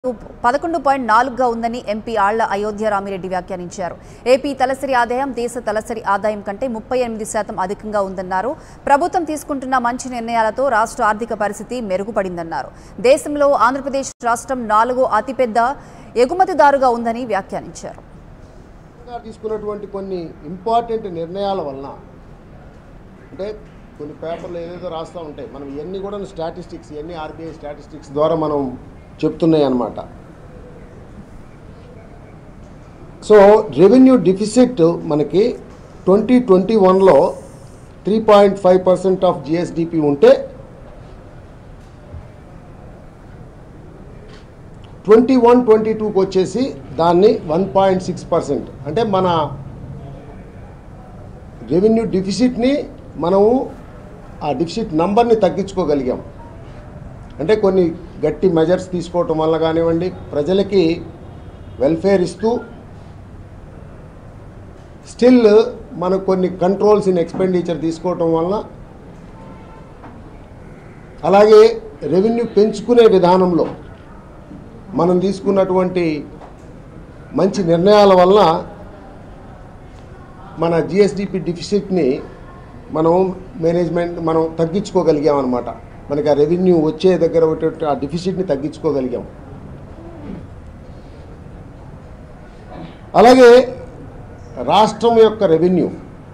పదకొండు పాయింట్ నాలుగుగా ఉందని ఎంపీ ఆళ్ల అయోధ్య రామిరెడ్డి వ్యాఖ్యానించారు ఏపీ తలసరి ఆదాయం దేశ తలసరి ఆదాయం కంటే ముప్పై ఎనిమిది శాతం అధికంగా ఉందన్నారు ప్రభుత్వం తీసుకుంటున్న మంచి నిర్ణయాలతో రాష్ట్ర ఆర్థిక పరిస్థితి మెరుగుపడిందన్నారు దేశంలో ఆంధ్రప్రదేశ్ రాష్ట్రం నాలుగో అతిపెద్ద ఎగుమతిదారుగా ఉందని వ్యాఖ్యానించారు గారు తీసుకున్నటువంటి కొన్ని ఇంపార్టెంట్ నిర్ణయాల వలన అంటే కొన్ని పేపర్లు ఏదేదో రాస్తూ ఉంటాయి మనం ఇవన్నీ కూడా స్టాటిస్టిక్స్ ఇవన్నీ ఆర్బీఐ స్టాటిస్టిక్స్ ద్వారా మనం చెప్తున్నాయి అన్నమాట సో రెవెన్యూ డిఫిసిట్ మనకి ట్వంటీ ట్వంటీ వన్లో three point five percent of GSDP ఉంటే ట్వంటీ వన్ ట్వంటీ టూకి వచ్చేసి దాన్ని వన్ పాయింట్ సిక్స్ పర్సెంట్ అంటే మన రెవెన్యూ డిఫిసిట్ని మనము ఆ డిఫిసిట్ నంబర్ని తగ్గించుకోగలిగాం అంటే కొన్ని గట్టి మెజర్స్ తీసుకోవటం వల్ల కానివ్వండి ప్రజలకి వెల్ఫేర్ ఇస్తూ స్టిల్ మనకు కొన్ని కంట్రోల్స్ ఇన్ ఎక్స్పెండిచర్ తీసుకోవటం వలన అలాగే రెవెన్యూ పెంచుకునే విధానంలో మనం తీసుకున్నటువంటి మంచి నిర్ణయాల వలన మన జిఎస్డిపి డిఫిసిట్ని మనం మేనేజ్మెంట్ మనం తగ్గించుకోగలిగామన్నమాట మనకి ఆ రెవెన్యూ వచ్చే దగ్గర ఉన్నటువంటి ఆ డిఫిసిట్ని తగ్గించుకోగలిగాం అలాగే రాష్ట్రం యొక్క రెవెన్యూ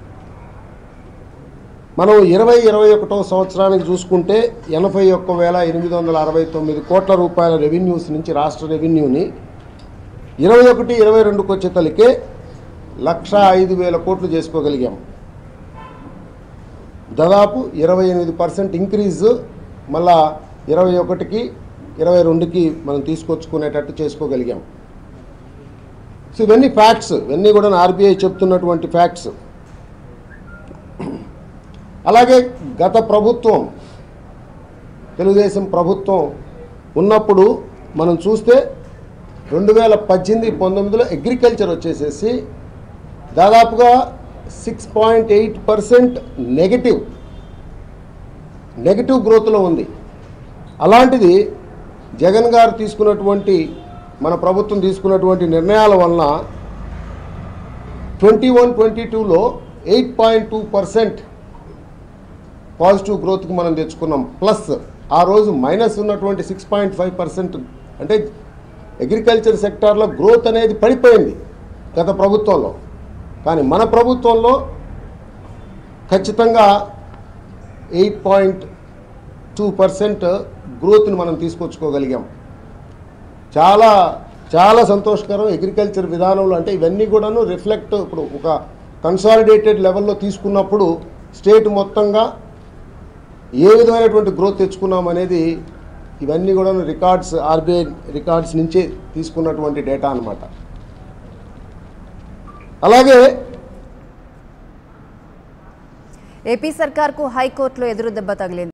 మనం ఇరవై ఇరవై ఒకటో సంవత్సరానికి చూసుకుంటే ఎనభై ఒక్క వేల ఎనిమిది వందల అరవై తొమ్మిది కోట్ల రూపాయల రెవెన్యూస్ నుంచి రాష్ట్ర రెవెన్యూని ఇరవై ఒకటి ఇరవై రెండుకి వచ్చే తలికే లక్ష ఐదు వేల కోట్లు చేసుకోగలిగాం దాదాపు ఇరవై ఎనిమిది పర్సెంట్ ఇంక్రీజ్ మళ్ళా ఇరవై ఒకటికి ఇరవై రెండుకి మనం తీసుకొచ్చుకునేటట్టు చేసుకోగలిగాం సో ఇవన్నీ ఫ్యాక్ట్స్ ఇవన్నీ కూడా ఆర్బీఐ చెప్తున్నటువంటి ఫ్యాక్ట్స్ అలాగే గత ప్రభుత్వం తెలుగుదేశం ప్రభుత్వం ఉన్నప్పుడు మనం చూస్తే రెండు వేల పద్దెనిమిది పంతొమ్మిదిలో అగ్రికల్చర్ వచ్చేసేసి దాదాపుగా six point eight percent negative negative గ్రోత్లో ఉంది అలాంటిది జగన్ గారు తీసుకున్నటువంటి మన ప్రభుత్వం తీసుకున్నటువంటి నిర్ణయాల వలన ట్వంటీ వన్ ట్వంటీ టూలో eight point two percent positive గ్రోత్కి మనం తెచ్చుకున్నాం ప్లస్ ఆ రోజు మైనస్ ఉన్నటువంటి సిక్స్ పాయింట్ ఫైవ్ పర్సెంట్ అంటే అగ్రికల్చర్ సెక్టార్లో గ్రోత్ అనేది పడిపోయింది గత ప్రభుత్వంలో కానీ మన ప్రభుత్వంలో ఖచ్చితంగా ఎయిట్ పాయింట్ టూ పర్సెంట్ గ్రోత్ని మనం తీసుకొచ్చుకోగలిగాం చాలా చాలా సంతోషకరం అగ్రికల్చర్ విధానంలో అంటే ఇవన్నీ కూడాను రిఫ్లెక్ట్ ఇప్పుడు ఒక కన్సాలిడేటెడ్ లెవెల్లో తీసుకున్నప్పుడు స్టేట్ మొత్తంగా ఏ విధమైనటువంటి గ్రోత్ తెచ్చుకున్నాం అనేది ఇవన్నీ కూడా రికార్డ్స్ ఆర్బీఐ రికార్డ్స్ నుంచే తీసుకున్నటువంటి డేటా అన్నమాట అలాగే ఏపీ సర్కార్కు హైకోర్టులో ఎదురు దెబ్బ తగిలింది